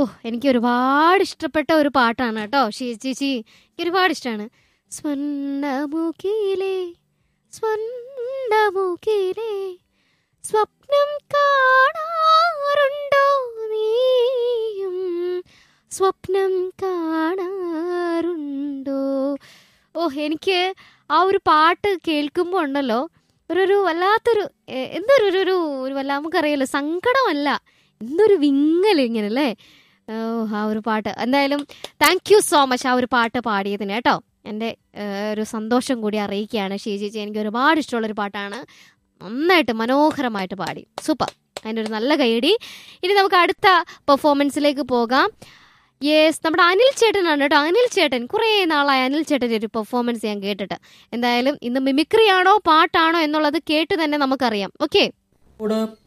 എനിക്ക് ഒരുപാട് ഇഷ്ടപ്പെട്ട ഒരു പാട്ടാണ് കേട്ടോ ഷീ ചേച്ചി എനിക്ക് ഒരുപാട് ഇഷ്ടമാണ് സ്വർണ്ണമുഖിലേ സ്വർണ്ണമുഖിലേ സ്വപ്നം കാണാറുണ്ടോ നീയും സ്വപ്നം കാണാറുണ്ടോ ഓ എനിക്ക് ആ ഒരു പാട്ട് കേൾക്കുമ്പോൾ ഉണ്ടല്ലോ ഒരു ഒരു വല്ലാത്തൊരു എ- എന്തൊരു ഒരു ഒരു ഒരു വല്ല നമുക്കറിയാലോ സങ്കടമല്ല എന്തൊരു വിങ്ങൽ ഇങ്ങനെ അല്ലേ ഓ ആ ഒരു പാട്ട് എന്തായാലും താങ്ക് യു സോ മച്ച് ആ ഒരു പാട്ട് പാടിയതിന് കേട്ടോ എൻ്റെ ഏഹ്, ഒരു സന്തോഷം കൂടി അറിയിക്കുകയാണ് ഷീ ചേച്ചി എനിക്ക് ഒരുപാട് ഇഷ്ടമുള്ളൊരു പാട്ടാണ് നന്നായിട്ട് മനോഹരമായിട്ട് പാടി സൂപ്പർ അതിൻ്റെ ഒരു നല്ല കൈയടി ഇനി നമുക്ക് അടുത്ത പെർഫോമൻസിലേക്ക് പോകാം യെസ് നമ്മുടെ അനിൽ ചേട്ടനാണ് കേട്ടോ അനിൽ ചേട്ടൻ കുറേ നാളായി അനിൽ ചേട്ടൻ്റെ ഒരു പെർഫോമൻസ് ഞാൻ കേട്ടിട്ട് എന്തായാലും ഇന്ന് മിമിക്രി ആണോ പാട്ടാണോ എന്നുള്ളത് കേട്ട് തന്നെ നമുക്കറിയാം ഓക്കെ കൂടെ